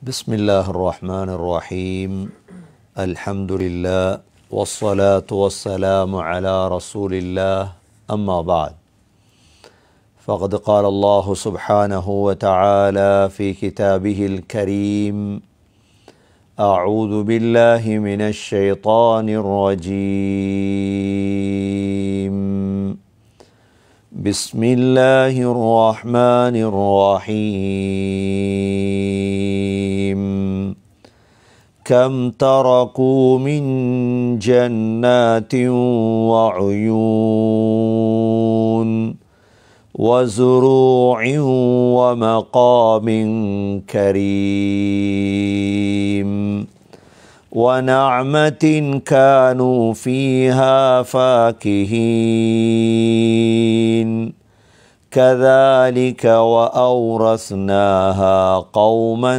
بسم الله الرحمن الرحيم الحمد لله والصلاة والسلام على رسول الله أما بعد فقد قال الله سبحانه وتعالى في كتابه الكريم أعوذ بالله من الشيطان الرجيم بسم الله الرحمن الرحيم كم تركوا من جنات وعيون وزروع ومقام كريم ونعمة كانوا فيها فاكهين كذلك وأورثناها قوما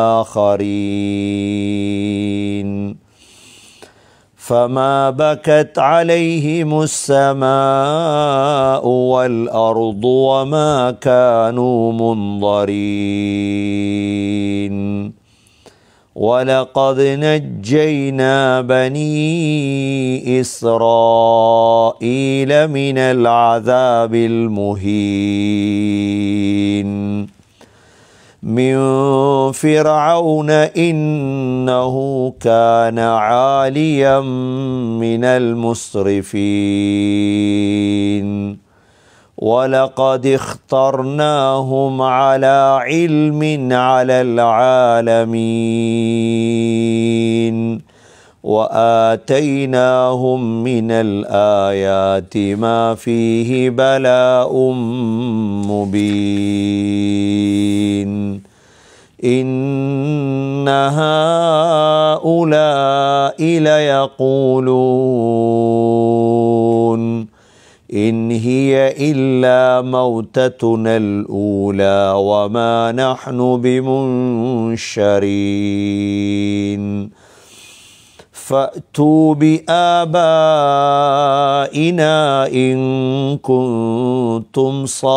آخرين فما بكت عليهم السماء والأرض وما كانوا منظرين ولقد نجينا بني إسرائيل من العذاب المهين من فرعون إنه كان عاليا من المسرفين ولقد اخترناهم على علم على العالمين واتيناهم من الايات ما فيه بلاء مبين ان هؤلاء ليقولون إن هي إلا موتتنا الأولى وما نحن بمنشرين فأتوا بآبائنا إن كنتم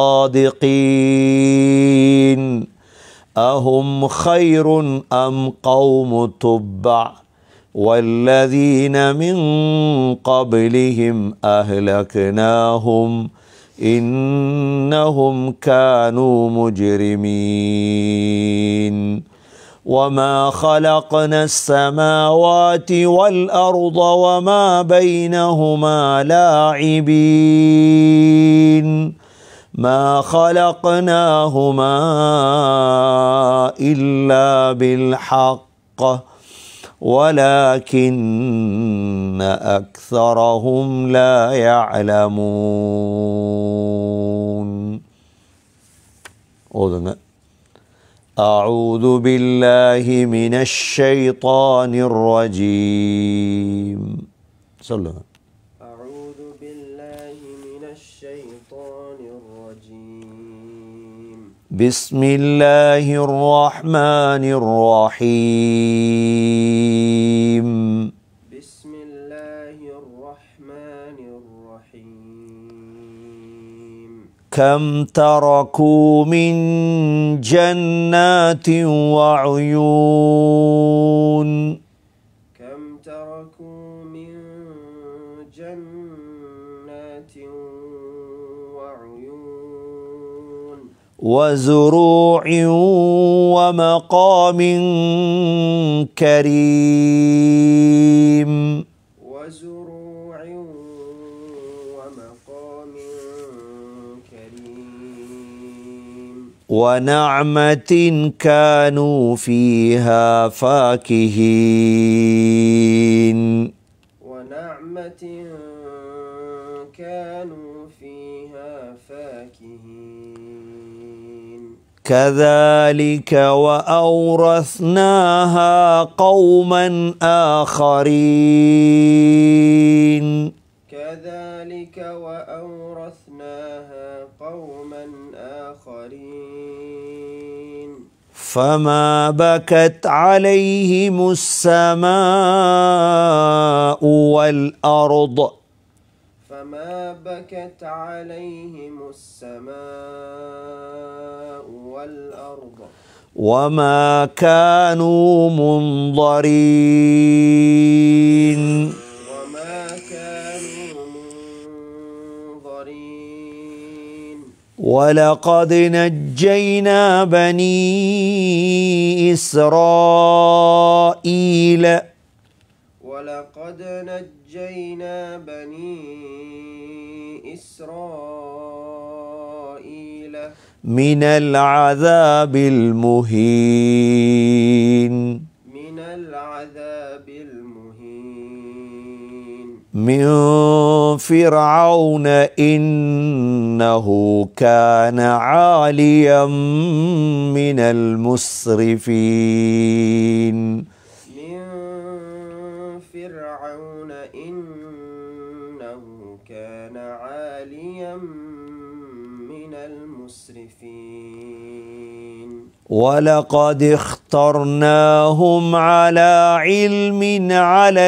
صادقين أهم خير أم قوم تبع والذين من قبلهم أهلكناهم إنهم كانوا مجرمين وما خلقنا السماوات والأرض وما بينهما لاعبين ما خلقناهما إلا بالحق ولكن أكثرهم لا يعلمون ஓதுங்க أعوذ بالله من الشيطان الرجيم சொல்லுங்க أعوذ بالله من الشيطان الرجيم بسم الله الرحمن الرحيم بسم الله الرحمن الرحيم كم تركوا من جنات وعيون كم تركوا من جنات وعيون وزروع ومقام كريم وزروع ومقام كريم ونعمة كانوا فيها فاكهين ونعمة كانوا فيها فاكهين كذلك وأورثناها قوما آخرين كذلك وأورثناها قوما آخرين فما بكت عليهم السماء والأرض فما بكت عليهم السماء والأرض وما كانوا منظرين وما كانوا منظرين ولقد نجينا بني إسرائيل ولقد نجينا بني إسرائيل من العذاب المهين من العذاب المهين من فرعون إنه كان عاليا من المسرفين من فرعون إنه كان عاليا من المسرفين ولقد اخترناهم على علم على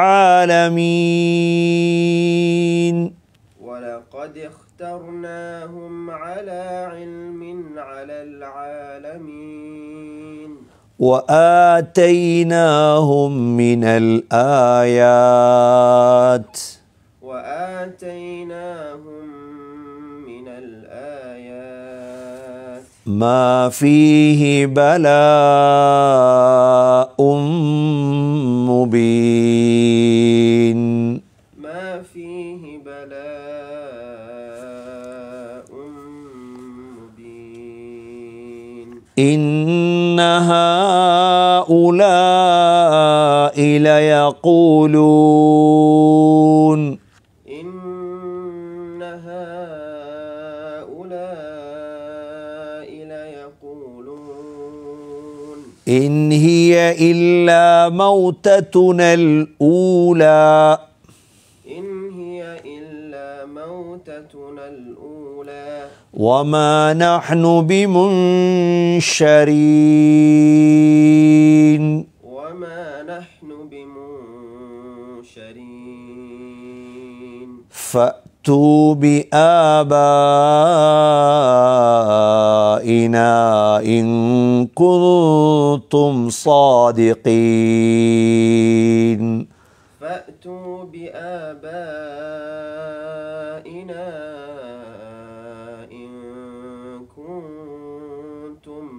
العالمين ولقد اخترناهم على علم على العالمين وآتيناهم من الآيات وآتيناهم من الآيات ما فيه بلاء مبين ما فيه بلاء مبين إن هؤلاء ليقولون إن هؤلاء ليقولون إن هي إلا موتتنا الأولى إن هي إلا موتتنا الأولى وما نحن بمنشرين وما نحن بمنشرين فأتوا بآبائنا إن كنتم صادقين فأتوا بآبائنا إن كنتم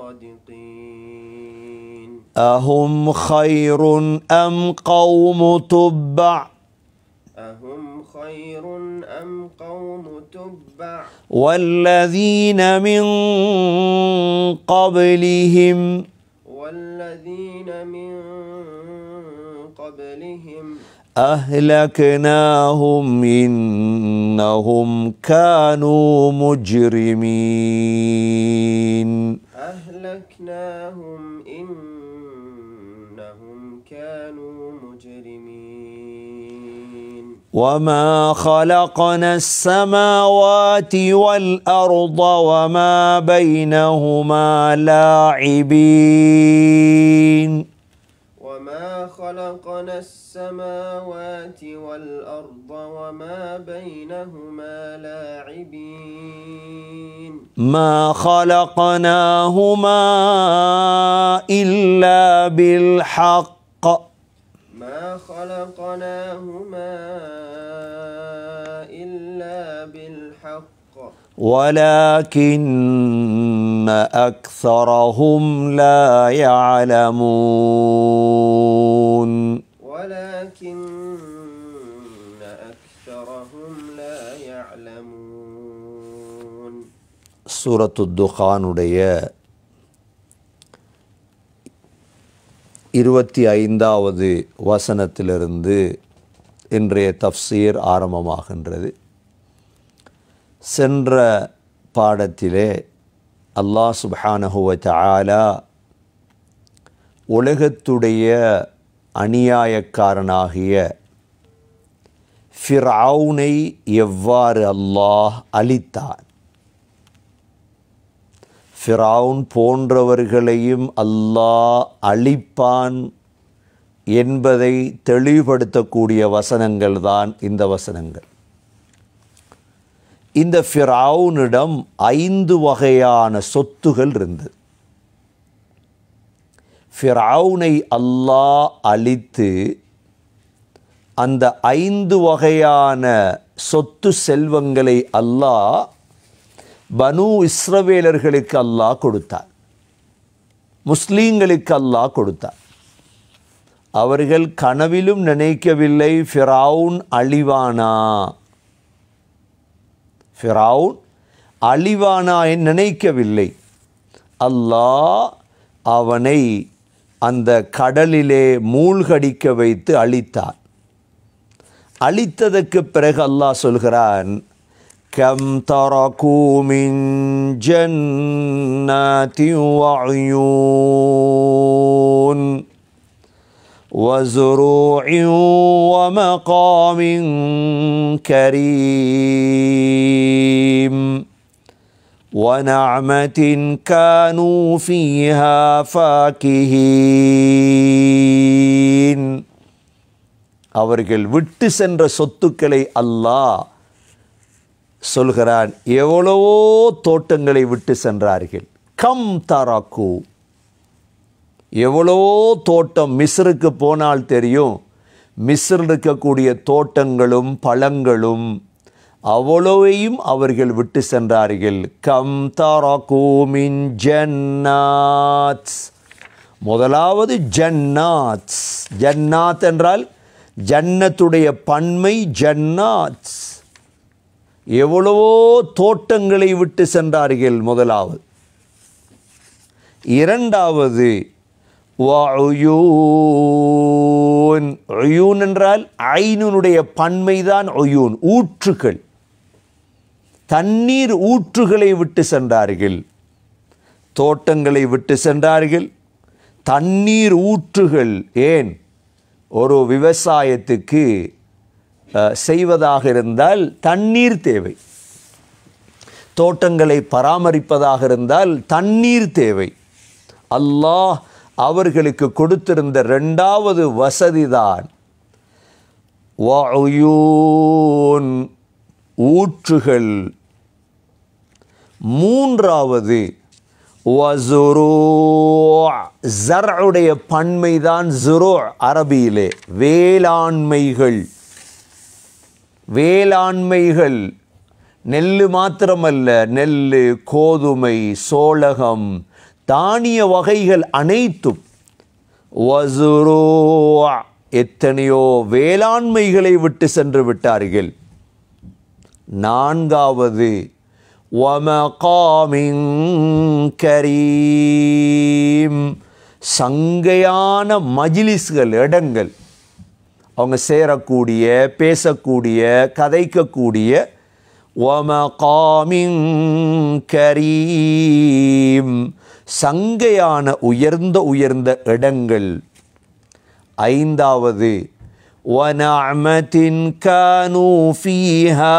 صادقين أهم خير أم قوم تبع أهم خير أم قوم تبع والذين من قبلهم والذين من قبلهم أهلكناهم إنهم كانوا مجرمين أهلكناهم إنهم كانوا مجرمين وما خلقنا السماوات والأرض وما بينهما لاعبين وما خلقنا السماوات والأرض وما بينهما لاعبين ما خلقناهما إلا بالحق ما خلقناهما إلا بالحق ولكن أكثرهم لا يعلمون ولكن أكثرهم لا يعلمون சூரத்து துகானுடைய இருபத்தி ஐந்தாவது வசனத்திலிருந்து இன்றைய தஃப்சீர் ஆரம்பமாகின்றது சென்ற பாடத்திலே அல்லாஹ் சுப்ஹானஹுவ தஆலா உலகத்துடைய அநியாயக்காரனாகிய ஃபிர்அவுனை எவ்வாறு அல்லாஹ் அழித்தான் ஃபிரவுன் போன்றவர்களையும் அல்லாஹ் அழிப்பான் என்பதை தெளிவுபடுத்தக்கூடிய வசனங்கள் தான் இந்த வசனங்கள் இந்த ஃபிரௌனிடம் ஐந்து வகையான சொத்துகள் இருந்தது ஃபிரௌனை அல்லாஹ் அழித்து அந்த ஐந்து வகையான சொத்து செல்வங்களை அல்லாஹ் பனு இஸ்ரவேலர்களுக்கு அல்லாஹ் கொடுத்தார் முஸ்லீம்களுக்கு அல்லாஹ் கொடுத்தார் அவர்கள் கனவிலும் நினைக்கவில்லை ஃபிரவுன் அழிவானா ஃபிரவுன் அழிவானா என்று நினைக்கவில்லை அல்லாஹ் அவனை அந்த கடலிலே மூழ்கடிக்க வைத்து அழித்தார் அழித்ததற்கு பிறகு அல்லாஹ் சொல்கிறான் கம் தரகூமின் ஜன்னாதி வஅயூன் وزروع ومقام كريم ونعمة كانوا فيها فاكهين அவர்கள் விட்டு சென்ற சொத்துக்களை அல்லாஹ் சொல்கிறான் எவ்வளவோ தோட்டங்களை விட்டு சென்றார்கள் கம் தராக்கு எவ்வளவோ தோட்டம் மிஸ்ருக்கு போனால் தெரியும் மிஸ்ரில் இருக்கக்கூடிய தோட்டங்களும் பழங்களும் அவ்வளவையும் அவர்கள் விட்டு சென்றார்கள் கம் தரகூமின் ஜன்னாத்ஸ் முதலாவது ஜன்னாத்ஸ் ஜன்னாத் என்றால் ஜன்னத்துடைய பன்மை ஜன்னாத்ஸ் எவ்வளவோ தோட்டங்களை விட்டு சென்றார்கள் முதலாவது இரண்டாவது ஒயூன் ஒயூன் என்றால் ஐனுடைய பன்மைதான் ஒயூன் ஊற்றுகள் தண்ணீர் ஊற்றுகளை விட்டு சென்றார்கள் தோட்டங்களை விட்டு சென்றார்கள் தண்ணீர் ஊற்றுகள் ஏன் ஒரு விவசாயத்துக்கு அஹ், செய்வதாக இருந்தால் தண்ணீர் தேவை தோட்டங்களை பராமரிப்பதாக இருந்தால் தண்ணீர் தேவை அல்லாஹ் அவர்களுக்கு கொடுத்திருந்த ரெண்டாவது வசதிதான் வஅயூன் ஊற்றுகள் மூன்றாவது வசுரூ ஜர்உடைய பன்மைதான் ஜுரூ அரபியிலே வேளாண்மைகள் வேளாண்மைகள் நெல் மாத்திரமல்ல நெல் கோதுமை சோளகம் தானிய வகைகள் அனைத்தும் வசுரூ எத்தனையோ வேளாண்மைகளை விட்டு சென்று விட்டார்கள் நான்காவது வமகாமின் கரீம் சங்கையான மஜிலிஸ்கள் இடங்கள் அவங்க சேரக்கூடிய பேசக்கூடிய கதைக்கக்கூடிய வமகாமின் கரீம் சங்கையான உயர்ந்த உயர்ந்த இடங்கள் ஐந்தாவது وَنَعْمَةٍ كَانُوا فِيهَا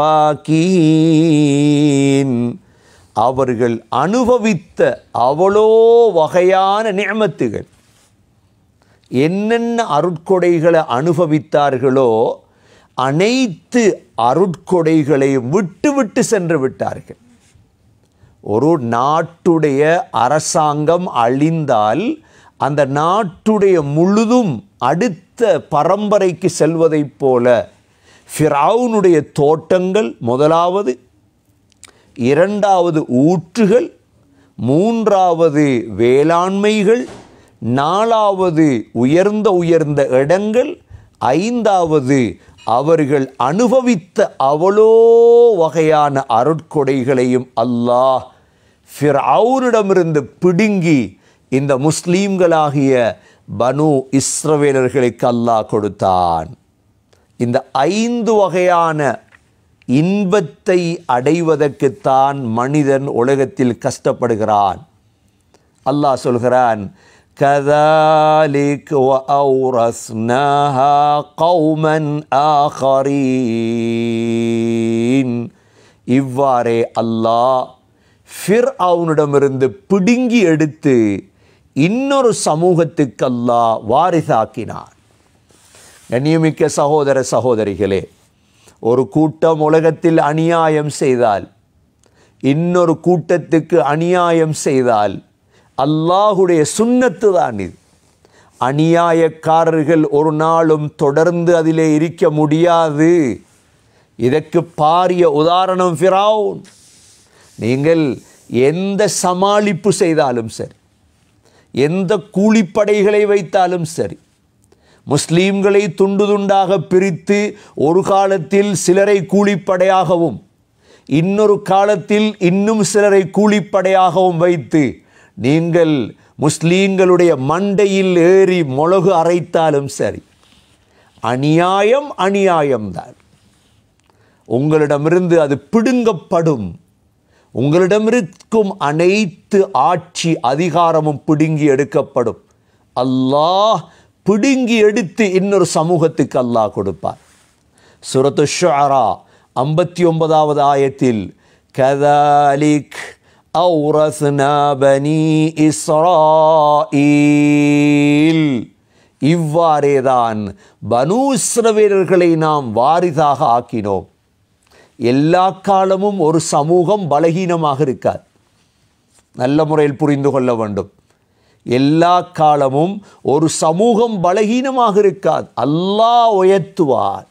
فَاكِهِينَ அவர்கள் அனுபவித்த அவ்வளோ வகையான நியமத்துகள் என்னென்ன அருட்கொடைகளை அனுபவித்தார்களோ அனைத்து அருட்கொடைகளையும் விட்டு விட்டு சென்று விட்டார்கள் ஒரு நாட்டுடைய அரசாங்கம் அழிந்தால் அந்த நாட்டுடைய முழுதும் அடுத்த பரம்பரைக்கு செல்வதைப் போல ஃபிரௌனுடைய தோட்டங்கள் முதலாவது இரண்டாவது ஊற்றுகள் மூன்றாவது வேளாண்மைகள் நாலாவது உயர்ந்த உயர்ந்த இடங்கள் ஐந்தாவது அவர்கள் அனுபவித்த அவ்வளோ வகையான அருட்கொடைகளையும் அல்லாஹ் ஃபிர்அவுனிடமிருந்து பிடுங்கி இந்த முஸ்லீம்களாகிய பனு இஸ்ரவேலர்களுக்கு அல்லாஹ் கொடுத்தான் இந்த ஐந்து வகையான இன்பத்தை அடைவதற்குத்தான் மனிதன் உலகத்தில் கஷ்டப்படுகிறான் அல்லாஹ் சொல்கிறான் كذلك وأورثناها قوما آخرين இவ்வாறே அல்லாஹ் ஃபிர் அவனிடமிருந்து பிடுங்கி எடுத்து இன்னொரு சமூகத்துக்கு அல்லாஹ் வாரிசாக்கினான் கண்ணியமிக்க சகோதர சகோதரிகளே ஒரு கூட்டம் உலகத்தில் அநியாயம் செய்தால் இன்னொரு கூட்டத்துக்கு அநியாயம் செய்தால் அல்லாஹுடைய சுன்னத்து தான் இது அநியாயக்காரர்கள் ஒரு நாளும் தொடர்ந்து அதிலே இருக்க முடியாது இதற்கு பாரிய உதாரணம் ஃபிரௌன் நீங்கள் எந்த சமாளிப்பு செய்தாலும் சரி எந்த கூலிப்படைகளை வைத்தாலும் சரி முஸ்லீம்களை துண்டு துண்டாக பிரித்து ஒரு காலத்தில் சிலரை கூலிப்படையாகவும் இன்னொரு காலத்தில் இன்னும் சிலரை கூலிப்படையாகவும் வைத்து நீங்கள் முஸ்லீம்களுடைய மண்டையில் ஏறி மொளகு அரைத்தாலும் சரி அநியாயம் அநியாயம்தான் உங்களிடமிருந்து அது பிடுங்கப்படும் உங்களிடமிருக்கும் அனைத்து ஆட்சி அதிகாரமும் பிடுங்கி எடுக்கப்படும் அல்லாஹ் பிடுங்கி எடுத்து இன்னொரு சமூகத்துக்கு அல்லாஹ் கொடுப்பார் சுரத்து ஷுஅரா ஐம்பத்தி ஒன்பதாவது ஆயத்தில் கதாலிக் அவுரஸ்னா பனி இஸ்ராயில் இவ்வாறேதான் பனு இஸ்ரவேலர்களை நாம் வாரிதாக ஆக்கினோம் எல்லா காலமும் ஒரு சமூகம் பலகீனமாக இருக்காது நல்ல முறையில் புரிந்து கொள்ள வேண்டும் எல்லா காலமும் ஒரு சமூகம் பலகீனமாக இருக்காது அல்லாஹ் உயர்த்துவார்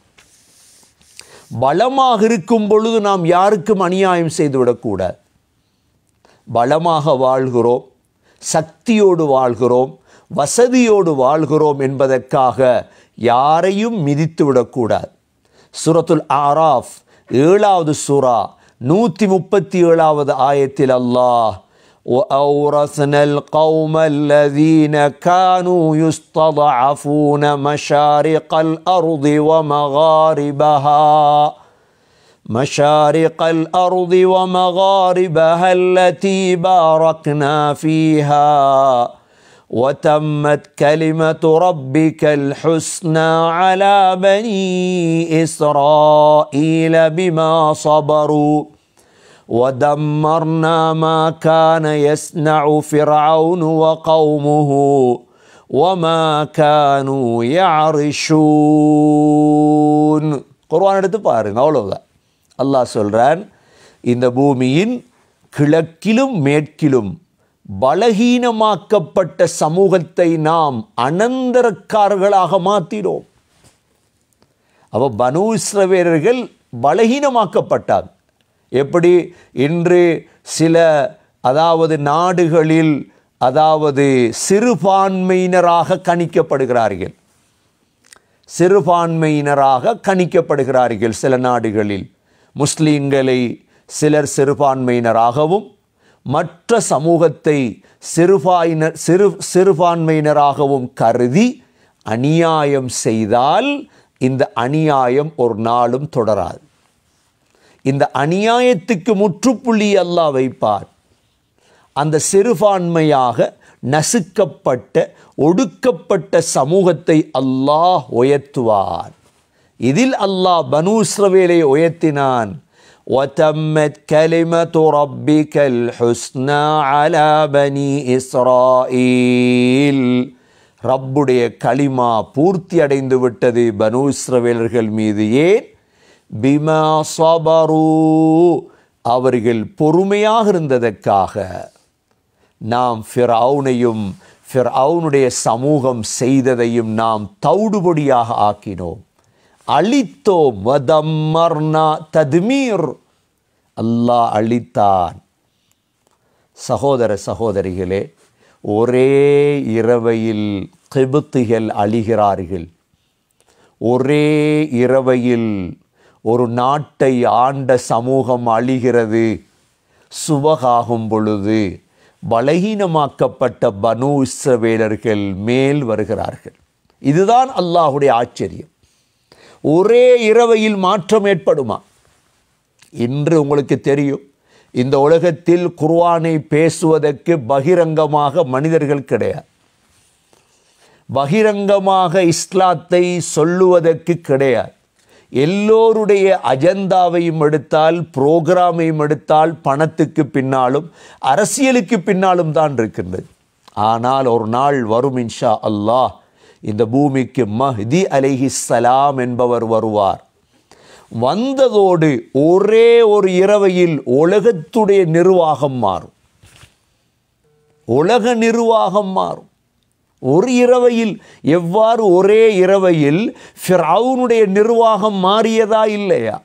பலமாக இருக்கும் பொழுது நாம் யாருக்கும் அநியாயம் செய்துவிடக்கூடாது பலமாக வாழ்கிறோம் சக்தியோடு வாழ்கிறோம் வசதியோடு வாழ்கிறோம் என்பதற்காக யாரையும் மிதித்து விடக்கூடாது சுரத்துல் ஆராஃப் ஏழாவது சூரா நூற்றி முப்பத்தி ஏழாவது ஆயத்தில் அல்லாஹ் وأورثنا القوم الذين كانوا يستضعفون مشارق الأرض ومغاربها مشارق الأرض ومغاربها التي باركنا فيها وتمت كلمة ربك الحسنى على بني إسرائيل بما صبروا ودمرنا ما كان يصنع فرعون وقومه وما كانوا يعرشون குர்ஆன் எடுத்து பாருங்க அவ்வளவுதான் அல்லாஹ் சொல்றான் இந்த பூமியின் கிழக்கிலும் மேற்கிலும் பலகீனமாக்கப்பட்ட சமூகத்தை நாம் அனந்தரக்காரர்களாக மாற்றினோம் அவ பனு இஸ்ரவேலர்கள் பலகீனமாக்கப்பட்டார் எப்படி இன்று சில அதாவது நாடுகளில் அதாவது சிறுபான்மையினராக கணிக்கப்படுகிறார்கள் சிறுபான்மையினராக கணிக்கப்படுகிறார்கள் சில நாடுகளில் முஸ்லீம்களை சிலர் சிறுபான்மையினராகவும் மற்ற சமூகத்தை சிறுபாயினர் சிறு சிறுபான்மையினராகவும் கருதி அநியாயம் செய்தால் இந்த அநியாயம் ஒரு நாளும் தொடராது இந்த அநியாயத்துக்கு முற்றுப்புள்ளி அல்லாஹ் வைப்பார் அந்த சிறுபான்மையாக நசுக்கப்பட்ட ஒடுக்கப்பட்ட சமூகத்தை அல்லாஹ் உயர்த்துவார் இதில் அல்லாஹ் பனு இஸ்ரவேலை உயர்த்தினான் وتمت كلمة ربك الحسنى على بني إسرائيل ரப்புடைய களிமா பூர்த்தி அடைந்து விட்டது பனு இஸ்ரவேலர்கள் மீது ஏன் பிமா சபரு அவர்கள் பொறுமையாக இருந்ததற்காக நாம் ஃபிரௌனையும் ஃபிரௌனுடைய சமூகம் செய்ததையும் நாம் தௌடுபொடியாக ஆக்கினோம் அழித்தோம் வதம்மர்னா தத்மீர் அல்லாஹ் அழித்தான் சகோதர சகோதரிகளே ஒரே இரவையில் கிபுத்துகள் அழிகிறார்கள் ஒரே இரவையில் ஒரு நாட்டை ஆண்ட சமூகம் அழிகிறது சுபகாகும் பொழுது பலகீனமாக்கப்பட்ட பனு இஸ்ரவேலர்கள் மேல் வருகிறார்கள் இதுதான் அல்லாஹுடைய ஆச்சரியம் ஒரே இரவையில் மாற்றம் ஏற்படுமா இன்று உங்களுக்கு தெரியும் இந்த உலகத்தில் குர்ஆனை பேசுவதற்கு பகிரங்கமாக மனிதர்கள் கிடையாது பகிரங்கமாக இஸ்லாத்தை சொல்லுவதற்கு கிடையாது எல்லோருடைய அஜெண்டாவையும் எடுத்தால் புரோகிராமையும் எடுத்தால் பணத்துக்கு பின்னாலும் அரசியலுக்கு பின்னாலும் தான் இருக்கின்றது ஆனால் ஒரு நாள் வரும் இன்ஷா அல்லாஹ் இந்த பூமிக்கு மஹ்தி அலைஹிஸ்ஸலாம் என்பவர் வருவார் வந்ததோடு ஒரே ஒரு இரவையில் உலகத்துடைய நிர்வாகம் மாறும் உலக நிர்வாகம் மாறும் ஒரு இரவையில் எவ்வாறு ஒரே இரவையில் ஃபிரௌனுடைய நிர்வாகம் மாறியதா இல்லையா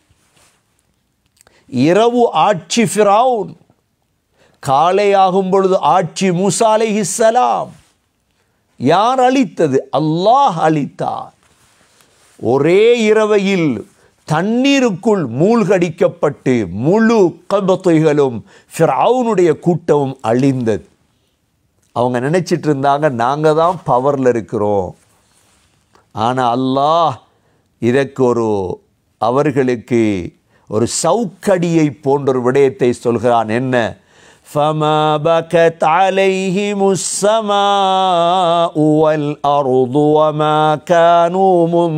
இரவு ஆட்சி ஃபிரௌன் காலையாகும் பொழுது ஆட்சி மூசா அலைஹிஸ்ஸலாம் யார் அளித்தது அல்லாஹ் அளித்தார் ஒரே இரவையில் தண்ணீருக்குள் மூழ்கடிக்கப்பட்டு முழு கபத்தைகளும் ஃபிரௌனுடைய கூட்டமும் அழிந்தது அவங்க நினைச்சிட்டு இருந்தாங்க நாங்கள் தான் பவரில் இருக்கிறோம் ஆனால் அல்லாஹ் இதற்கு ஒரு அவர்களுக்கு ஒரு சவுக்கடியை போன்ற ஒரு விடயத்தை சொல்கிறான் என்ன فما بكت عليهم السماء والأرض وما كانوا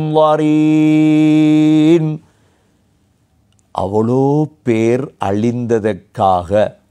منظرين அவ்வளோ பேர் அழிந்ததற்காக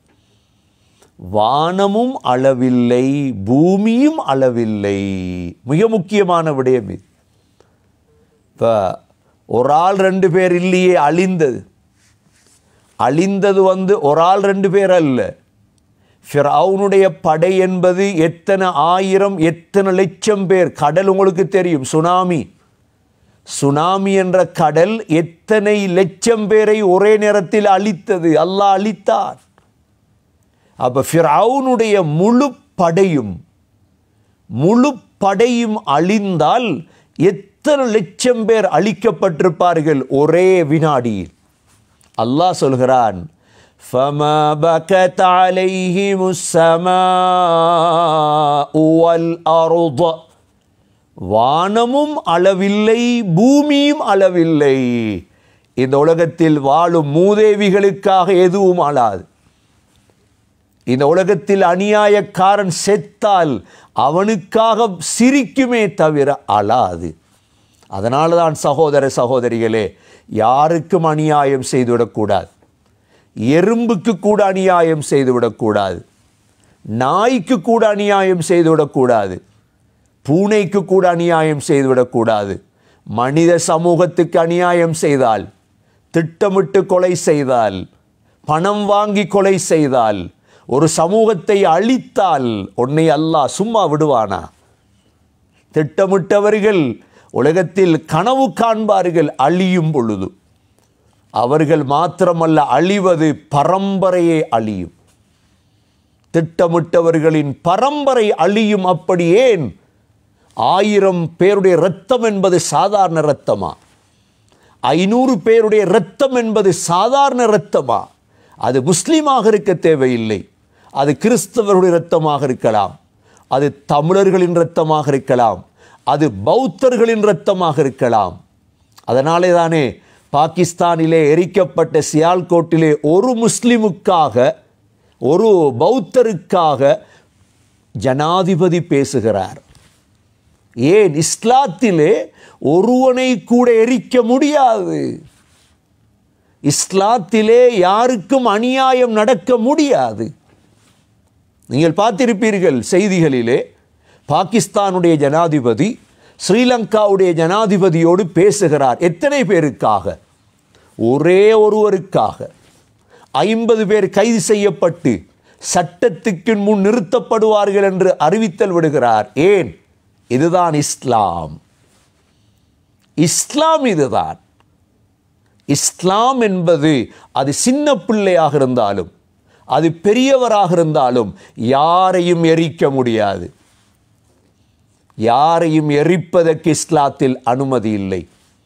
வானமும் அளவில்லை பூமியும் அளவில்லை மிக முக்கியமான விடயம் இது இப்போ ஒரு ஆள் ரெண்டு பேர் இல்லையே அழிந்தது அழிந்தது வந்து ஒரு ஆள் ரெண்டு பேர் அல்ல ஃபிரௌனுடைய படை என்பது எத்தனை ஆயிரம் எத்தனை லட்சம் பேர் கடல் உங்களுக்கு தெரியும் சுனாமி சுனாமி என்ற கடல் எத்தனை லட்சம் பேரை ஒரே நேரத்தில் அழித்தது அல்லாஹ் அழித்தார் அப்ப ஃபிரௌனுடைய முழு படையும் முழு படையும் அழிந்தால் எத்தனை லட்சம் பேர் அழிக்கப்பட்டிருப்பார்கள் ஒரே வினாடியில் அல்லாஹ் சொல்கிறான் فما بكت عليهم السماء والأرض வானமும் அளவில்லை பூமியும் அளவில்லை இந்த உலகத்தில் வாழும் மூதேவிகளுக்காக எதுவும் அழாது இந்த உலகத்தில் அநியாயக்காரன் செத்தால் அவனுக்காக சிரிக்குமே தவிர அழாது அதனால தான் சகோதர சகோதரிகளே யாருக்கும் அநியாயம் செய்துவிடக்கூடாது எறும்புக்கு கூட அநியாயம் செய்துவிடக்கூடாது நாய்க்கு கூட அநியாயம் செய்துவிடக்கூடாது பூனைக்கு கூட அநியாயம் செய்துவிடக்கூடாது மனித சமூகத்துக்கு அநியாயம் செய்தால் திட்டமிட்டு கொலை செய்தால் பணம் வாங்கி கொலை செய்தால் ஒரு சமூகத்தை அழித்தால் உன்னை அல்லாஹ் சும்மா விடுவானா திட்டமிட்டவர்கள் உலகத்தில் கனவு காண்பார்கள் அழியும் பொழுது அவர்கள் மாத்திரமல்ல அழிவது பரம்பரையே அழியும் திட்டமிட்டவர்களின் பரம்பரை அழியும் அப்படி ஏன் ஆயிரம் பேருடைய இரத்தம் என்பது சாதாரண இரத்தமா ஐநூறு பேருடைய இரத்தம் என்பது சாதாரண இரத்தமா அது முஸ்லீமாக இருக்க தேவையில்லை அது கிறிஸ்தவருடைய இரத்தமாக இருக்கலாம் அது தமிழர்களின் இரத்தமாக இருக்கலாம் அது பௌத்தர்களின் இரத்தமாக இருக்கலாம் அதனாலே தானே பாகிஸ்தானிலே எரிக்கப்பட்ட சியால்கோட்டிலே ஒரு முஸ்லிமுக்காக ஒரு பௌத்தருக்காக ஜனாதிபதி பேசுகிறார் ஏன் இஸ்லாத்திலே ஒருவனை கூட எரிக்க முடியாது இஸ்லாத்திலே யாருக்கும் அநியாயம் நடக்க முடியாது நீங்கள் பார்த்திருப்பீர்கள் செய்திகளிலே பாகிஸ்தானுடைய ஜனாதிபதி ஸ்ரீலங்காவுடைய ஜனாதிபதியோடு பேசுகிறார் எத்தனை பேருக்காக ஒரே ஒருவருக்காக ஐம்பது பேர் கைது செய்யப்பட்டு சட்டத்துக்கு முன் நிறுத்தப்படுவார்கள் என்று அறிவித்தல் விடுகிறார் ஏன் இதுதான் இஸ்லாம் இஸ்லாம் இதுதான் இஸ்லாம் என்பது அது சின்ன பிள்ளையாக இருந்தாலும் அது பெரியவராக இருந்தாலும் யாரையும் எரிக்க முடியாது யாரையும் எரிப்பதற்கு இஸ்லாத்தில் அனுமதி இல்லை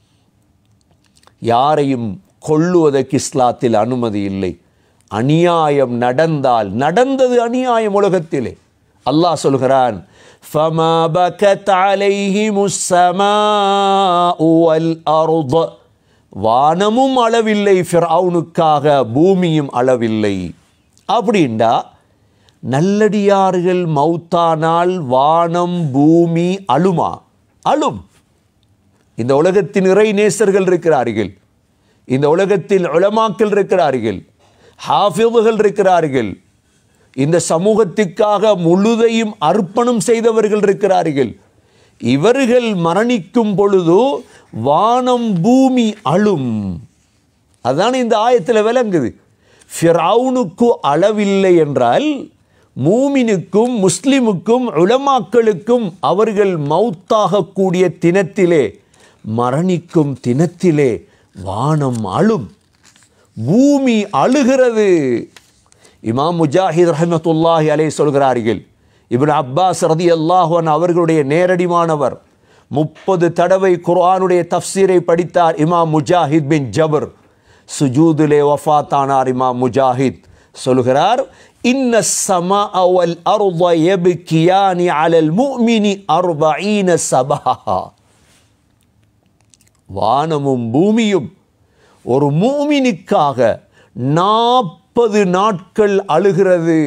யாரையும் கொள்ளுவதற்கு இஸ்லாத்தில் அனுமதி இல்லை அநியாயம் நடந்தால் நடந்தது அநியாயம் உலகத்திலே அல்லாஹ் சொல்கிறான் فَمَا بَكَتْ عَلَيْهِمُ السَّمَاءُ وَالْأَرْضُ வானமும் அளவில்லை ஃபிரௌனுக்காக பூமியும் அளவில்லை அப்படின்டா நல்லடியார்கள் மௌத்தானால் வானம் பூமி அழுமா அழும் இந்த உலகத்தின் இறை நேசர்கள் இருக்கிறார்கள் இந்த உலகத்தில் உலமாக்கள் இருக்கிறார்கள் ஹாஃபிதுகள் இருக்கிறார்கள் இந்த சமூகத்துக்காக முழுதையும் அர்ப்பணம் செய்தவர்கள் இருக்கிறார்கள் இவர்கள் மரணிக்கும் பொழுது வானம் பூமி அழும் அதான் இந்த ஆயத்தில் விளங்குது ஃபிரௌனுக்கு அளவில்லை என்றால் மூமினுக்கும் முஸ்லிமுக்கும் உலமாக்களுக்கும் அவர்கள் மௌத்தாகக்கூடிய தினத்திலே மரணிக்கும் தினத்திலே வானம் அழும் பூமி அழுகிறது இமாம் முஜாஹித் ரஹமத்துல்லாஹி அலை சொல்கிறார்கள் இப்னு அப்பாஸ் ரதி அல்லாஹன் அவர்களுடைய நேரடிமானவர் முப்பது தடவை குர்ஆனுடைய தஃப்சீரை படித்தார் இமாம் முஜாஹித் பின் ஜபர் சுஜூதிலே வஃபாத்தானார் இமாம் முஜாஹித் சொல்கிறார் இன்ன சமா அவல் அருத எபிக்கியானி அலல் முஃமினி அர்பஈன சபஹா வானமும் பூமியும் ஒரு மூமினுக்காக நாற்பது நாட்கள் அழுகிறது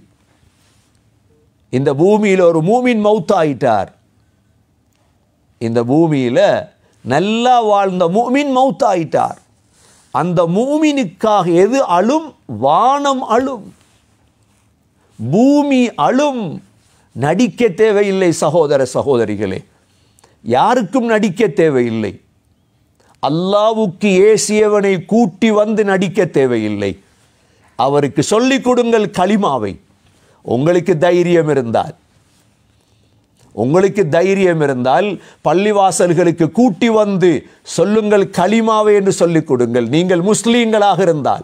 இந்த பூமியில் ஒரு மூமின் மௌத்தாயிட்டார் இந்த பூமியில் நல்லா வாழ்ந்த மூமின் மௌத்தாயிட்டார் அந்த மூமினுக்காக எது அழும் வானம் அழும் பூமி அழும் நடிக்க தேவையில்லை சகோதர சகோதரிகளே யாருக்கும் நடிக்க தேவையில்லை அல்லாவுக்கு ஏசியவனை கூட்டி வந்து நடிக்க தேவையில்லை அவருக்கு சொல்லிக் கொடுங்கள் களிமாவை உங்களுக்கு தைரியம் இருந்தால் உங்களுக்கு தைரியம் இருந்தால் பள்ளிவாசல்களுக்கு கூட்டி வந்து சொல்லுங்கள் களிமாவை என்று சொல்லிக் கொடுங்கள் நீங்கள் முஸ்லீம்களாக இருந்தால்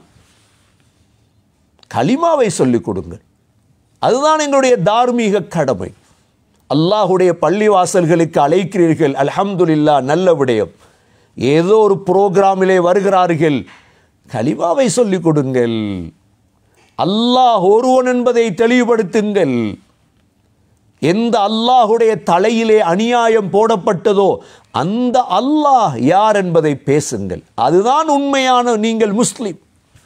களிமாவை சொல்லிக் கொடுங்கள் அதுதான் எங்களுடைய தார்மீக கடமை அல்லாஹுடைய பள்ளிவாசல்களுக்கு அழைக்கிறீர்கள் அல்ஹம்துலில்லா நல்ல விடயம் ஏதோ ஒரு புரோகிராமிலே வருகிறார்கள் கலிமாவை சொல்லிக் கொடுங்கள் அல்லாஹ் ஒருவன் என்பதை தெளிவுபடுத்துங்கள் எந்த அல்லாஹுடைய தலையிலே அநியாயம் போடப்பட்டதோ அந்த அல்லாஹ் யார் என்பதை பேசுங்கள் அதுதான் உண்மையான நீங்கள் முஸ்லிம்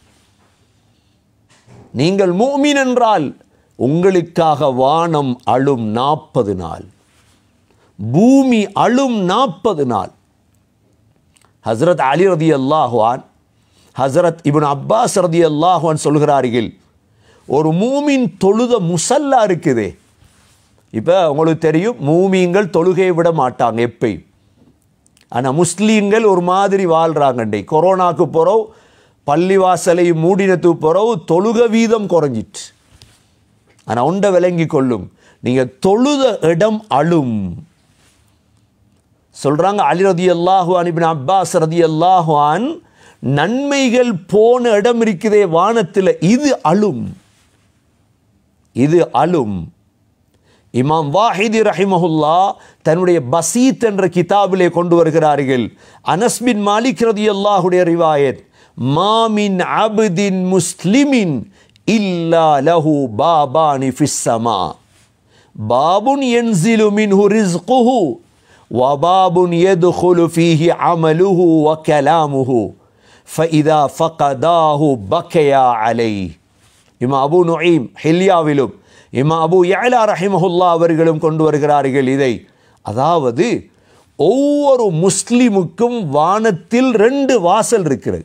நீங்கள் மூமின் என்றால் உங்களுக்காக வானம் அழும் நாற்பது நாள் பூமி அழும் நாற்பது நாள் ஹசரத் அலி ரதி அல்லாஹ்வான் ஹசரத் இப்னு அப்பாஸ் ரதி அல்லாஹ்வான் சொல்கிறார்கள் ஒரு மூமின் தொழுத முசல்லா இருக்குதே இப்போ உங்களுக்கு தெரியும் மூமிங்கள் தொழுகையை விட மாட்டாங்க எப்பயும் ஆனால் முஸ்லீம்கள் ஒரு மாதிரி வாழ்கிறாங்கண்டே கொரோனாக்கு பிறகு பள்ளிவாசலையும் மூடினத்துக்கு பிறகு தொழுக வீதம் குறைஞ்சிட்டு ஆனால் உண்டை விளங்கி கொள்ளும் நீங்கள் தொழுத இடம் அழும் சொல்றாங்க அலி ரதி அல்லாஹுவான் இபின் அப்பாஸ் ரதி அல்லாஹுவான் நன்மைகள் போன இடம் இருக்குதே வானத்தில் இது அழும் இது அழும் இமாம் வாஹிதி ரஹிமஹுல்லா தன்னுடைய பசீத் என்ற கிதாபிலே கொண்டு வருகிறார்கள் அனஸ் பின் மாலிக் ரதி அல்லாஹுடைய ரிவாயத் மாமின் அபுதின் முஸ்லிமின் இல்லா லஹு பாபானி ஃபிஸ்ஸமா பாபுன் ينزل منه رزقه وباب يدخل فيه عمله وكلامه فإذا فقداه بكيا عليه இமா அபு நுஈம் ஹில்யாவிலும் இமா அபு யலா ரஹிமஹுல்லா அவர்களும் கொண்டு வருகிறார்கள் இதை அதாவது ஒவ்வொரு முஸ்லிமுக்கும் வானத்தில் ரெண்டு வாசல் இருக்கிறது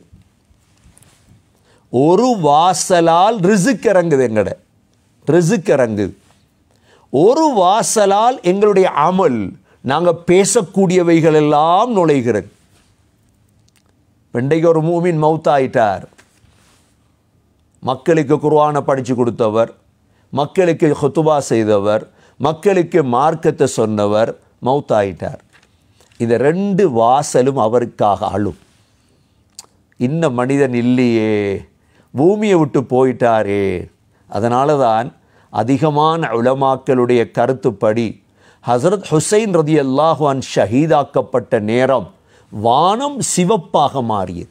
ஒரு வாசலால் ரிசுக் இறங்குது எங்கட ரிசுக் இறங்குது ஒரு வாசலால் எங்களுடைய அமல் நாங்கள் பேசக்கூடியவைகள் எல்லாம் நுழைகிறது இன்றைக்கு ஒரு மூமின் மௌத்தாயிட்டார் மக்களுக்கு குர்ஆனை படித்து கொடுத்தவர் மக்களுக்கு ஹுத்துபா செய்தவர் மக்களுக்கு மார்க்கத்தை சொன்னவர் மௌத்தாயிட்டார் இந்த ரெண்டு வாசலும் அவருக்காக அழும் இன்ன மனிதன் இல்லையே பூமியை விட்டு போயிட்டாரே அதனால தான் அதிகமான உலமாக்களுடைய கருத்துப்படி ஹசரத் ஹுசைன் ரதி அல்லாஹான் ஷஹீதாக்கப்பட்ட நேரம் வானம் சிவப்பாக மாறியது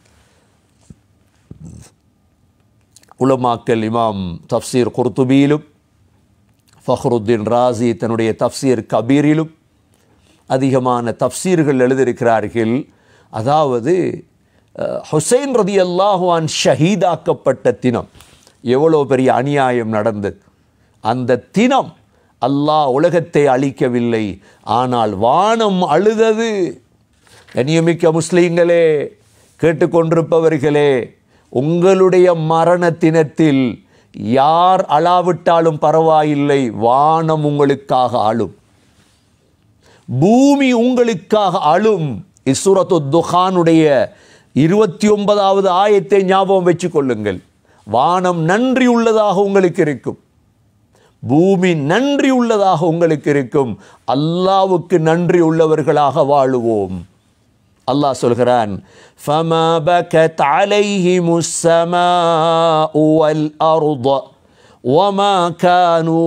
உலமாக்கல் இமாம் தப்சீர் குர்துபியிலும் ஃபஹ்ருத்தீன் ராசி தன்னுடைய தப்சீர் கபீரிலும் அதிகமான தப்சீர்கள் எழுதியிருக்கிறார்கள் அதாவது அஹ், ஹுசைன் ரதி அல்லாஹுவான் ஷஹீதாக்கப்பட்ட தினம் எவ்வளோ பெரிய அநியாயம் நடந்தது அந்த தினம் அல்லாஹ் உலகத்தை அழிக்கவில்லை ஆனால் வானம் அழுதது கண்ணியமிக்க முஸ்லீம்களே கேட்டுக்கொண்டிருப்பவர்களே உங்களுடைய மரண தினத்தில் யார் அழாவிட்டாலும் பரவாயில்லை வானம் உங்களுக்காக ஆளும் பூமி உங்களுக்காக அழும் இசுரத்து துஹானுடைய இருபத்தி ஒன்பதாவது ஆயத்தை ஞாபகம் வச்சுக் கொள்ளுங்கள் வானம் நன்றி உள்ளதாக உங்களுக்கு இருக்கும் பூமி நன்றி உள்ளதாக உங்களுக்கு இருக்கும் அல்லாவுக்கு நன்றி உள்ளவர்களாக வாழுவோம் அல்லாஹ் சொல்கிறான் فَمَا بَكَتْ عَلَيْهِمُ السَّمَاءُ وَالْأَرْضُ وَمَا كَانُوا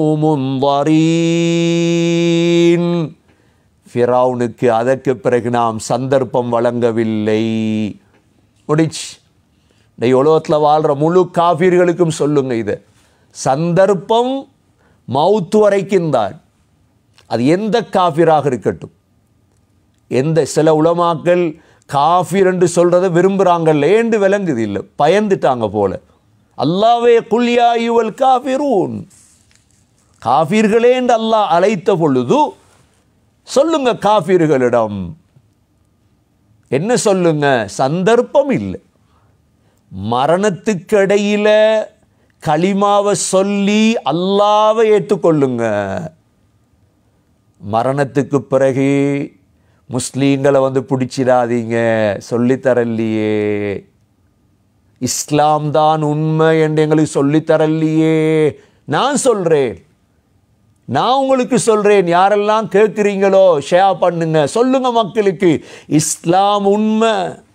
مُنظَرِينَ ஃபிரௌனுக்கு அதற்கு பிறகு நாம் சந்தர்ப்பம் வழங்கவில்லை முடிச்சு இந்த உலகத்தில் வாழ்கிற முழு காஃபிர்களுக்கும் சொல்லுங்க இது சந்தர்ப்பம் மவுத்து வரைக்கும் தான் அது எந்த காஃபிராக இருக்கட்டும் எந்த சில உலமாக்கள் காஃபிர் என்று சொல்கிறத விரும்புகிறாங்கல்ல ஏண்டு விளங்குது இல்லை பயந்துட்டாங்க போல அல்லாவே குல்யா யுவல் காஃபிரூன் காஃபிர்களே என்று அல்லாஹ் அழைத்த பொழுது சொல்லுங்க காஃபிர்களிடம் என்ன சொல்லுங்க சந்தர்ப்பம் இல்லை மரணத்துக்கு இடையில களிமாவை சொல்லி அல்லாவை ஏற்றுக்கொள்ளுங்க மரணத்துக்கு பிறகு முஸ்லீம்களை வந்து பிடிச்சிடாதீங்க சொல்லித்தரல்லையே இஸ்லாம் தான் உண்மை என்று எங்களுக்கு சொல்லித்தரல்லையே நான் சொல்றேன் நான் உங்களுக்கு சொல்றேன் யாரெல்லாம் கேட்குறீங்களோ ஷேர் பண்ணுங்க சொல்லுங்க மக்களுக்கு இஸ்லாம் உண்மை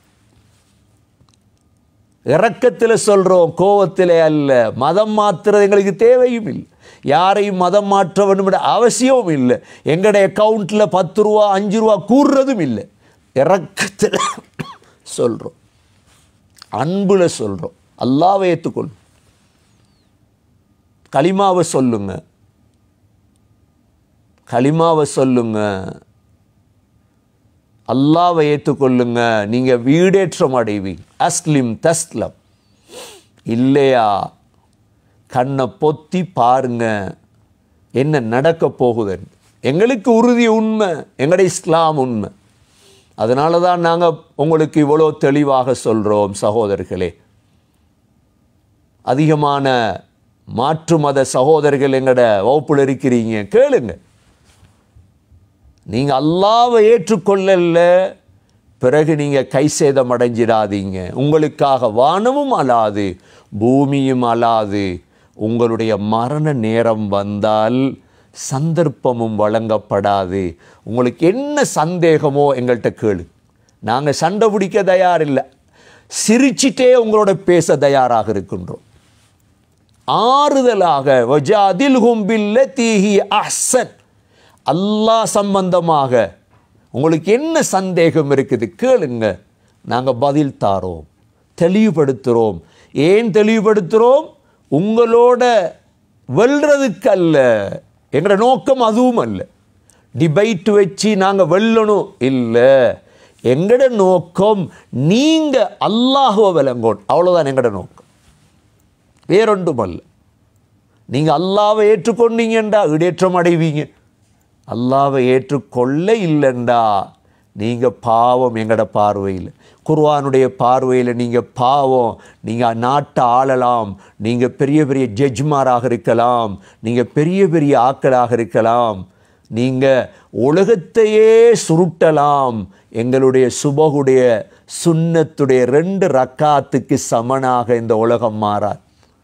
இறக்கத்தில் சொல்கிறோம் கோவத்திலே அல்ல மதம் மாற்றுறது எங்களுக்கு தேவையும் இல்லை யாரையும் மதம் மாற்ற வேண்டும் என்ற அவசியமும் இல்லை எங்களுடைய அக்கௌண்ட்டில் பத்து ரூபா அஞ்சு ரூபா கூறுறதும் இல்லை இறக்கத்தில் சொல்கிறோம் அன்புல சொல்கிறோம் அல்லாவை ஏற்றுக்கொள்ளும் களிமாவை சொல்லுங்க களிமாவை சொல்லுங்க அல்லாவை ஏற்றுக்கொள்ளுங்க நீங்க வீடேற்றம் அடைவீங்க அஸ்லிம் தஸ்லம் இல்லையா கண்ணை பொத்தி பாருங்க என்ன நடக்க போகுதுன்னு எங்களுக்கு உறுதி உண்மை எங்களுடைய இஸ்லாம் உண்மை அதனால தான் நாங்கள் உங்களுக்கு இவ்வளோ தெளிவாக சொல்கிறோம் சகோதரர்களே அதிகமான மாற்று மத சகோதரர்கள் எங்களோட வகுப்பில் இருக்கிறீங்க கேளுங்க நீங்கள் அல்லாவை ஏற்றுக்கொள்ளல பிறகு நீங்கள் கை சேதம் அடைஞ்சிடாதீங்க உங்களுக்காக வானமும் அலாது பூமியும் அலாது உங்களுடைய மரண நேரம் வந்தால் சந்தர்ப்பமும் வழங்கப்படாது உங்களுக்கு என்ன சந்தேகமோ எங்கள்கிட்ட கேளு நாங்கள் சண்டை பிடிக்க தயார் இல்லை சிரிச்சிட்டே உங்களோட பேச தயாராக இருக்கின்றோம் ஆறுதலாக வஜாதில்ஹும் பில்லதீஹி அஹ்சன் அல்லாஹ் சம்பந்தமாக உங்களுக்கு என்ன சந்தேகம் இருக்குது கேளுங்க நாங்கள் பதில் தாரோம் தெளிவுபடுத்துகிறோம் ஏன் தெளிவுபடுத்துகிறோம் உங்களோட வெல்றதுக்கு அல்ல எங்களோட நோக்கம் அதுவும் அல்ல டிபைட் வச்சு நாங்கள் வெல்லணும் இல்லை எங்களோட நோக்கம் நீங்கள் அல்லாஹுவ விளங்கணும் அவ்வளோதான் எங்களோட நோக்கம் வேறொன்றும் அல்ல நீங்கள் அல்லாவை ஏற்றுக்கொண்டீங்கண்டா இடேற்றம் அடைவீங்க அல்லாவை ஏற்றுக்கொள்ள இல்லைண்டா நீங்கள் பாவம் எங்களோட பார்வையில் குர்வானுடைய பார்வையில் நீங்கள் பாவம் நீங்கள் நாட்டை ஆளலாம் நீங்கள் பெரிய பெரிய ஜட்ஜ்மாராக இருக்கலாம் நீங்கள் பெரிய பெரிய ஆக்களாக இருக்கலாம் நீங்கள் உலகத்தையே சுருட்டலாம் எங்களுடைய சுபகுடைய சுன்னத்துடைய ரெண்டு ரக்காத்துக்கு சமனாக இந்த உலகம் மாறாது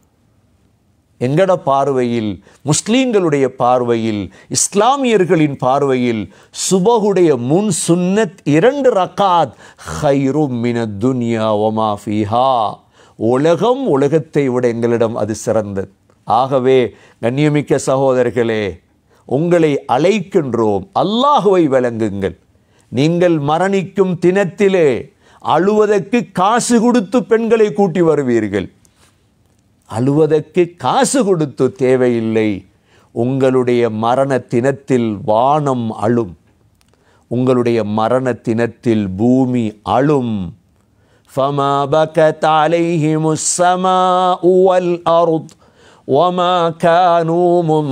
எங்கட பார்வையில் முஸ்லீம்களுடைய பார்வையில் இஸ்லாமியர்களின் பார்வையில் சுபகுடைய முன் சுன்னத் இரண்டு ரக்காத் ஹைரும் மின துன்யா ஒமா ஃபீஹா உலகம் உலகத்தை விட எங்களிடம் அது சிறந்தது ஆகவே கண்ணியமிக்க சகோதரர்களே உங்களை அழைக்கின்றோம் அல்லாஹுவை விளங்குங்கள் நீங்கள் மரணிக்கும் தினத்திலே அழுவதற்கு காசு கொடுத்து பெண்களை கூட்டி வருவீர்கள் அழுவதற்கு காசு கொடுத்து தேவையில்லை உங்களுடைய மரண தினத்தில் வானம் அழும் உங்களுடைய மரண தினத்தில் பூமி அழும் فما بكت عليهم السماء والأرض وما كانوا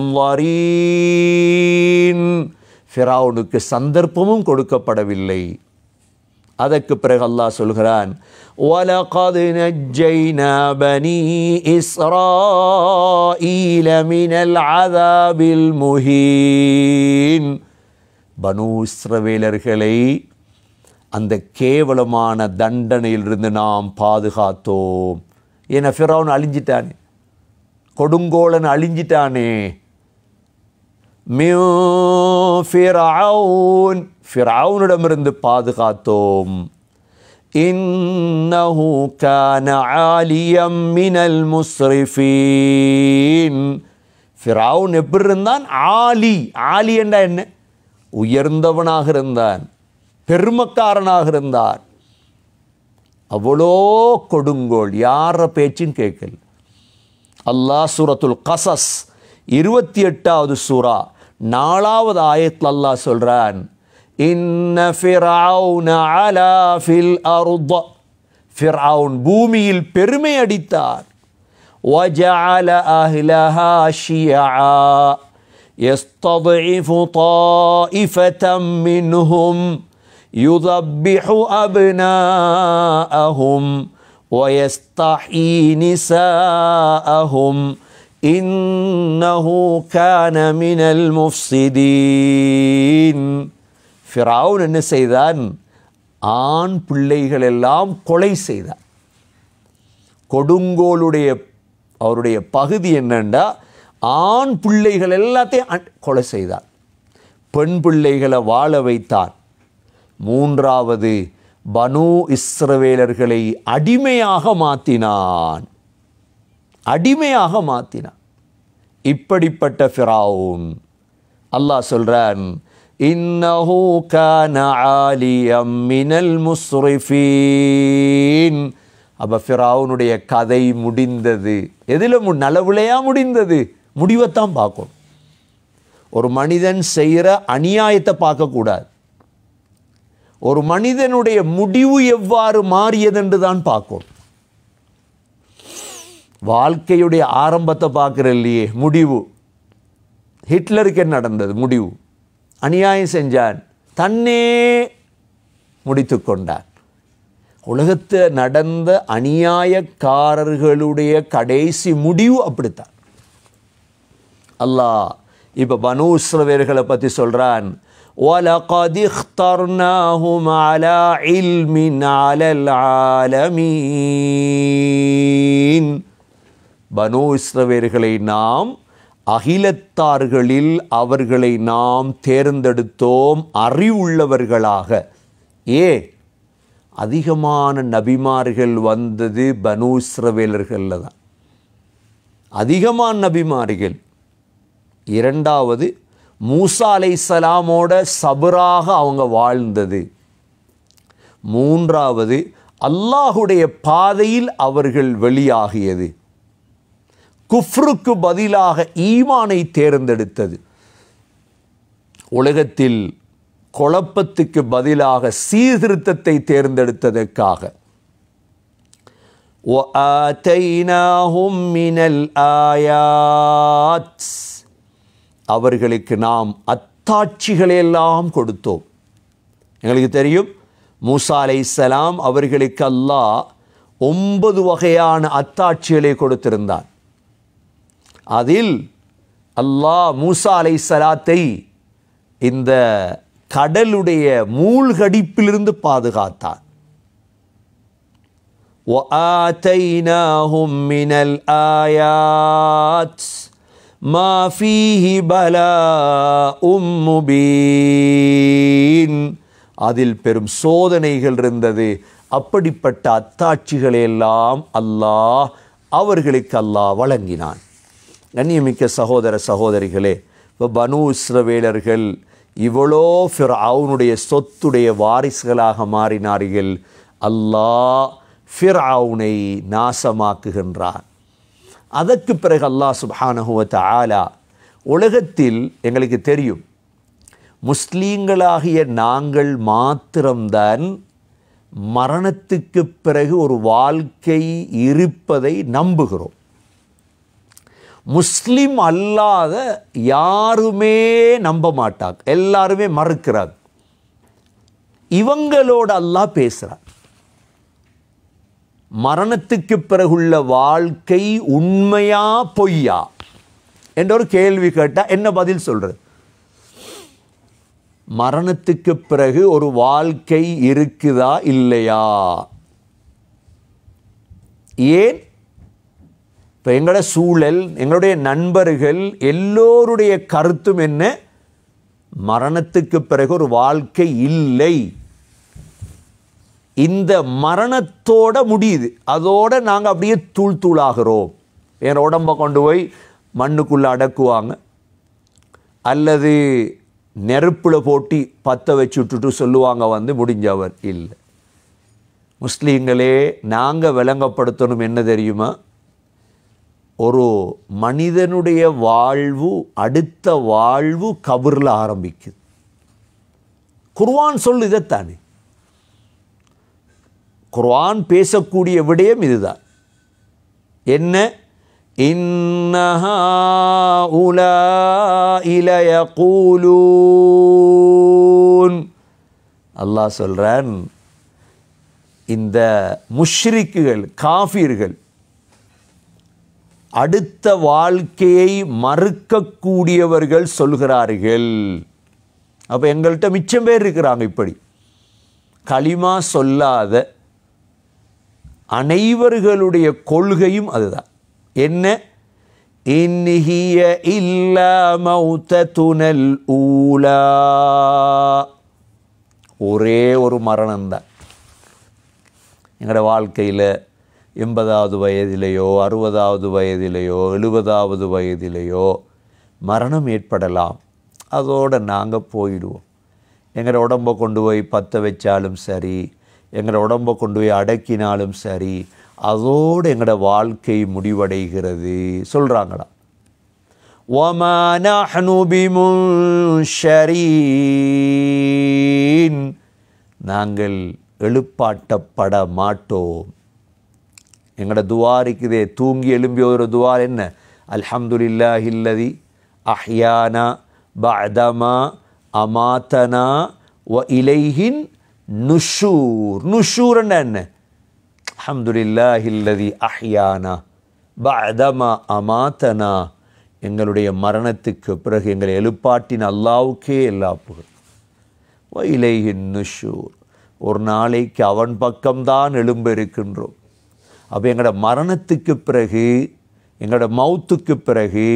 منظرين ஃபிரௌனுக்கு சந்தர்ப்பமும் கொடுக்கப்படவில்லை அதற்கு பிறகு அல்லாஹ் சொல்கிறான் وَلَقَدْ نَجَّيْنَا بَنِي إِسْرَائِيلَ مِنَ الْعَذَابِ الْمُهِينِ பனு இஸ்ரவேலர்களை அந்த கேவலமான தண்டனையிலிருந்து நாம் பாதுகாத்தோம் ஏன்னா ஃபிரௌன் அழிஞ்சிட்டானே கொடுங்கோலன் அழிஞ்சிட்டானே மின் ஃபிரௌன் ஃபிரௌனிடமிருந்து பாதுகாத்தோம் இன்னஹு கான ஆலியம் மினல் முஸ்ரிஃபீன் ஃபிரௌன் எப்படி இருந்தான் ஆலி ஆலி என்றா என்ன உயர்ந்தவனாக இருந்தான் பெருமக்காரனாக இருந்தான் அவ்வளோ கொடுங்கோல் யார பேச்சும் கேட்கல அல்லாஹ் சூரத்துல் கசஸ் இருபத்தி எட்டாவது சூரா நாலாவது ஆயத்தில் அல்லாஹ் சொல்றான் இன்ன ஃபிரௌன அலா ஃபில் அர்த ஃபிரௌன் பூமியில் பெருமை அடித்தார் وجعل أهلها شيعا يستضعف طائفة منهم يذبح أبناءهم ويستحيي نساءهم إنه كان من المفسدين ஃபிரௌன் என்ன செய்தான் ஆண் பிள்ளைகள் எல்லாம் கொலை செய்தார் கொடுங்கோலுடைய அவருடைய பகுதி என்னண்டா ஆண் பிள்ளைகள் எல்லாத்தையும் அ- கொலை செய்தார் பெண் பிள்ளைகளை வாழ வைத்தார் மூன்றாவது பனு இஸ்ரவேலர்களை அடிமையாக மாற்றினான் அடிமையாக மாற்றினான் இப்படிப்பட்ட ஃபிரௌன் அல்லாஹ் சொல்றான் இன்னஹு கான ஆலியம் மினல் முஸ்ரிஃபீன் அப்ப ஃபிரௌனுடைய கதை முடிந்தது எதில் மு நலவுலையா முடிந்தது முடிவைத்தான் பார்க்கணும் ஒரு மனிதன் செய்கிற அநியாயத்தை பார்க்கக்கூடாது ஒரு மனிதனுடைய முடிவு எவ்வாறு மாறியதென்று தான் பார்க்கணும் வாழ்க்கையுடைய ஆரம்பத்தை பார்க்குற இல்லையே முடிவு ஹிட்லருக்கு என்ன நடந்தது முடிவு அநியாயம் செஞ்சான் தன்னே முடித்து கொண்டான் உலகத்தில் நடந்த அநியாயக்காரர்களுடைய கடைசி முடிவு அப்படித்தான் அல்லாஹ் இப்போ பனு இஸ்ரவேல்களை பற்றி சொல்கிறான் وَلَقَدِ اخْتَرْنَاهُمْ عَلَى عِلْمٍ عَلَى الْعَالَمِينَ பனு இஸ்ரவேல்களை நாம் அகிலத்தார்களில் அவர்களை நாம் தேர்ந்தெடுத்தோம் அறிவுள்ளவர்களாக ஏ அதிகமான நபிமார்கள் வந்தது பனு இஸ்ரவேலர்களில் தான் அதிகமான நபிமார்கள் இரண்டாவது மூசா அலைசலாமோட சபராக அவங்க வாழ்ந்தது மூன்றாவது அல்லாஹுடைய பாதையில் அவர்கள் வெளியாகியது குஃப்ருக்கு பதிலாக ஈமானை தேர்ந்தெடுத்தது உலகத்தில் குழப்பத்துக்கு பதிலாக சீர்திருத்தத்தை தேர்ந்தெடுத்ததற்காக وَآتَيْنَاهُمْ مِنَ الْآيَاتِ அவர்களுக்கு நாம் அத்தாட்சிகளெல்லாம் கொடுத்தோம் எங்களுக்கு தெரியும் மூசா அலைஹிஸ்ஸலாம் அவர்களுக்கு அல்லாஹ் ஒன்பது வகையான அத்தாட்சிகளை கொடுத்திருந்தான் அதில் அல்லாஹ் மூசா அலைஹிஸ்ஸலாத்தை இந்த கடலுடைய மூழ்கடிப்பிலிருந்து பாதுகாத்தான் وآتيناهم من الآيات ما فيه بلاء مبين அதில் பெரும் சோதனைகள் இருந்தது அப்படிப்பட்ட அத்தாட்சிகளை எல்லாம் அல்லாஹ் அவர்களுக்கு அல்லாஹ் வழங்கினான் கண்ணியமிக்க சகோதர சகோதரிகளே இப்போ பனு இஸ்ரவேலர்கள் இவ்வளோ ஃபிர் அவனுடைய சொத்துடைய வாரிசுகளாக மாறினார்கள் அல்லாஹ் ஃபிர் அவனை நாசமாக்குகின்றான் அதற்கு பிறகு அல்லாஹ் சுப்ஹானஹுவ தஆலா உலகத்தில் எங்களுக்கு தெரியும் முஸ்லீம்களாகிய நாங்கள் மாத்திரம்தான் மரணத்துக்கு பிறகு ஒரு வாழ்க்கை இருப்பதை நம்புகிறோம் முஸ்லிம் அல்லாத யாருமே நம்ப மாட்டாங்க எல்லாருமே மறுக்கிறாங்க இவங்களோட அல்லாஹ் பேசுகிறார் மரணத்துக்கு பிறகுள்ள வாழ்க்கை உண்மையா பொய்யா என்ற ஒரு கேள்வி கேட்டால் என்ன பதில் சொல்றது மரணத்துக்கு பிறகு ஒரு வாழ்க்கை இருக்குதா இல்லையா ஏன் இப்போ எங்களோட சூழல் எங்களுடைய நண்பர்கள் எல்லோருடைய கருத்தும் என்ன மரணத்துக்கு பிறகு ஒரு வாழ்க்கை இல்லை இந்த மரணத்தோட முடியுது அதோட நாங்கள் அப்படியே தூள் தூளாகிறோம் என் உடம்பை கொண்டு போய் மண்ணுக்குள்ளே அடக்குவாங்க அல்லது நெருப்பில் போட்டி பற்ற வச்சு விட்டுட்டு சொல்லுவாங்க வந்து முடிஞ்சவர் இல்லை முஸ்லீம்களே நாங்கள் விளங்கப்படுத்தணும் என்ன தெரியுமா ஒரு மனிதனுடைய வாழ்வு அடுத்த வாழ்வு கபரில் ஆரம்பிக்குது குர்வான் சொல்லு இதைத்தானே குர்ஆன் பேசக்கூடிய விடயம் இதுதான் என்ன இன்னஹா உலா இலயகூலூன் அல்லாஹ் சொல்கிறான் இந்த முஷ்ரிக்குகள் காஃபிர்கள் அடுத்த வாழ்க்கையை மறுக்கக்கூடியவர்கள் சொல்கிறார்கள் அப்போ எங்கள்கிட்ட மிச்சம் பேர் இருக்கிறாங்க இப்படி களிமா சொல்லாத அனைவர்களுடைய கொள்கையும் அதுதான் என்ன இன்னிஹிய இல்லா மௌத்தத்துனல் ஊலா ஒரே ஒரு மரணம்தான் எங்களோட வாழ்க்கையில் எண்பதாவது வயதிலேயோ அறுபதாவது வயதிலேயோ எழுபதாவது வயதிலேயோ மரணம் ஏற்படலாம் அதோடு நாங்கள் போயிடுவோம் எங்களோட உடம்பை கொண்டு போய் பற்ற வச்சாலும் சரி எங்களோட உடம்பை கொண்டு போய் அடக்கினாலும் சரி அதோடு எங்களோட வாழ்க்கை முடிவடைகிறது சொல்கிறாங்களா وَمَا نَحْنُ بِمُنشَرِينَ நாங்கள் எழுப்பாட்டப்பட மாட்டோம் எங்களோட துவா இருக்குதே தூங்கி எழும்பிய ஒரு துவா என்ன அல்ஹம்துலில்லாஹில்லதி அஹ்யானா பஅதமா அமாத்தனா வ இலைஹின் நுஷூர் நுஷூர்னா என்ன அல்ஹம்துலில்லாஹில்லதி அஹ்யானா பஅதமா அமாத்தனா எங்களுடைய மரணத்துக்கு பிறகு எங்களை எழுப்பாட்டின் அல்லாவுக்கே எல்லா புகழ் வ இலைஹின் நுஷூர் ஒரு நாளைக்கு அவன் பக்கம்தான் எழும்ப இருக்கின்றோம் அப்போ எங்களோட மரணத்துக்கு பிறகு எங்களோட மௌத்துக்கு பிறகு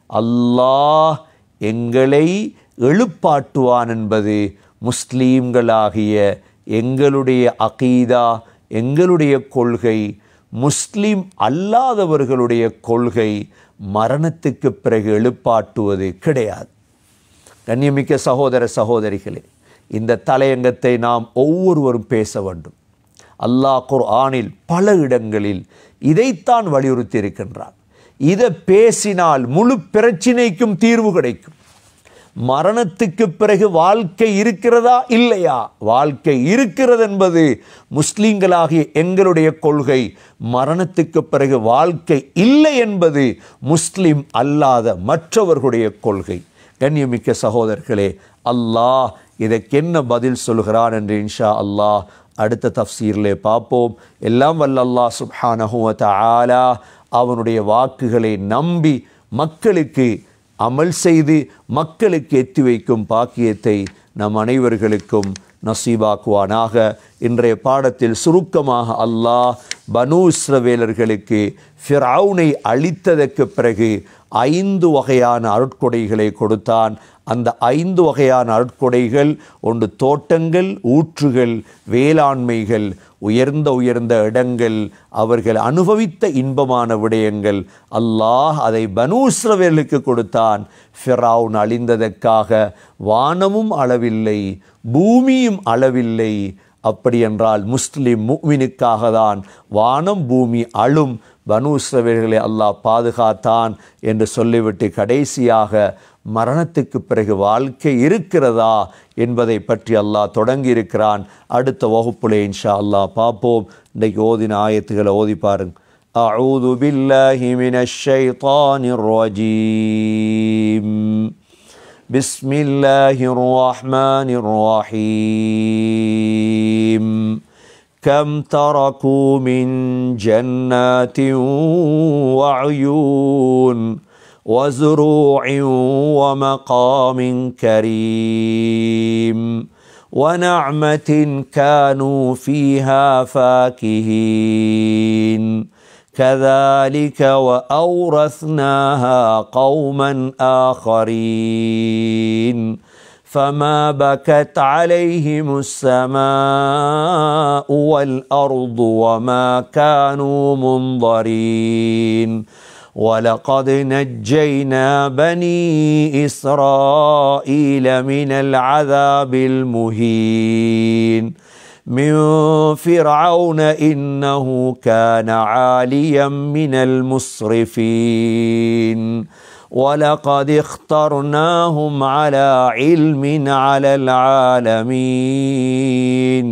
அல்லாஹ் எங்களை எழுப்பாட்டுவான் என்பது முஸ்லீம்களாகிய எங்களுடைய அகீதா எங்களுடைய கொள்கை முஸ்லீம் அல்லாதவர்களுடைய கொள்கை மரணத்துக்கு பிறகு எழுப்பாட்டுவது கிடையாது கண்ணியமிக்க சகோதர சகோதரிகளே இந்த தலையங்கத்தை நாம் ஒவ்வொருவரும் பேச வேண்டும் அல்லாஹ் குர்ஆனில் பல இடங்களில் இதைத்தான் வலியுறுத்தி இருக்கின்றான் இதை பேசினால் முழு பிரச்சினைக்கும் தீர்வு கிடைக்கும் மரணத்துக்கு பிறகு வாழ்க்கை இருக்கிறதா இல்லையா வாழ்க்கை இருக்கிறது என்பது முஸ்லீம்களாகிய எங்களுடைய கொள்கை மரணத்துக்கு பிறகு வாழ்க்கை இல்லை என்பது முஸ்லிம் அல்லாத மற்றவர்களுடைய கொள்கை கண்ணியமிக்க சகோதரர்களே அல்லாஹ் இதற்கென்ன பதில் சொல்கிறான் என்று இன்ஷா அல்லாஹ் அடுத்த தஃப்சீரிலே பார்ப்போம் எல்லாம் வல்ல அல்லாஹ் சுப்ஹானஹு வ தஆலா அவனுடைய வாக்குகளை நம்பி மக்களுக்கு அமல் செய்து மக்களுக்கு எத்தி வைக்கும் பாக்கியத்தை நம் அனைவர்களுக்கும் நசீபாக்குவானாக இன்றைய பாடத்தில் சுருக்கமாக அல்லாஹ் பனு இஸ்ரவேலர்களுக்கு ஃபிரௌனை அழித்ததற்கு பிறகு ஐந்து வகையான அருட்கொடைகளை கொடுத்தான் அந்த ஐந்து வகையான அருட்கொடைகள் ஒன்று தோட்டங்கள் ஊற்றுகள் வேளாண்மைகள் உயர்ந்த உயர்ந்த இடங்கள் அவர்கள் அனுபவித்த இன்பமான விடயங்கள் அல்லாஹ் அதை பனூஸ்ரவேலுக்கு கொடுத்தான் ஃபிரவுன் அழிந்ததற்காக வானமும் அளவில்லை பூமியும் அளவில்லை அப்படி என்றால் முஸ்லிம் முக்மினுக்காக தான் வானம் பூமி அழும் பனூஸ்ரவேல்களை அல்லாஹ் பாதுகாத்தான் என்று சொல்லிவிட்டு கடைசியாக மரணத்துக்கு பிறகு வாழ்க்கை இருக்கிறதா என்பதை பற்றி அல்லாஹ் தொடங்கி இருக்கிறான் அடுத்த வகுப்புல இன்ஷா அல்லாஹ் பார்ப்போம் இன்றைக்கு ஓதின ஆயத்துக்களை ஓதி பாருங்க أعوذ بالله من الشيطان الرجيم بسم الله الرحمن الرحيم كم تركوا من جنات وعيون وزروع ومقام كريم ونعمة كانوا فيها فاكهين كذلك وأورثناها قوما آخرين فما بكت عليهم السماء والأرض وما كانوا منظرين ولقد نجينا بني إسرائيل من العذاب المهين من فرعون إنه كان عاليا من المسرفين ولقد اخترناهم على علم على العالمين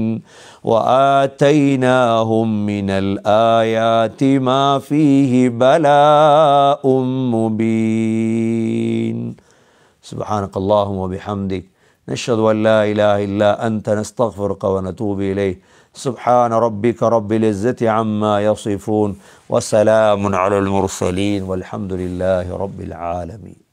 واتيناهم من الايات ما فيه بلاء مبين سبحانك اللهم وبحمدك نشهد ان لا اله الا انت نستغفرك ونتوب اليك سبحان ربك رب العزه عما يصفون وسلام على المرسلين والحمد لله رب العالمين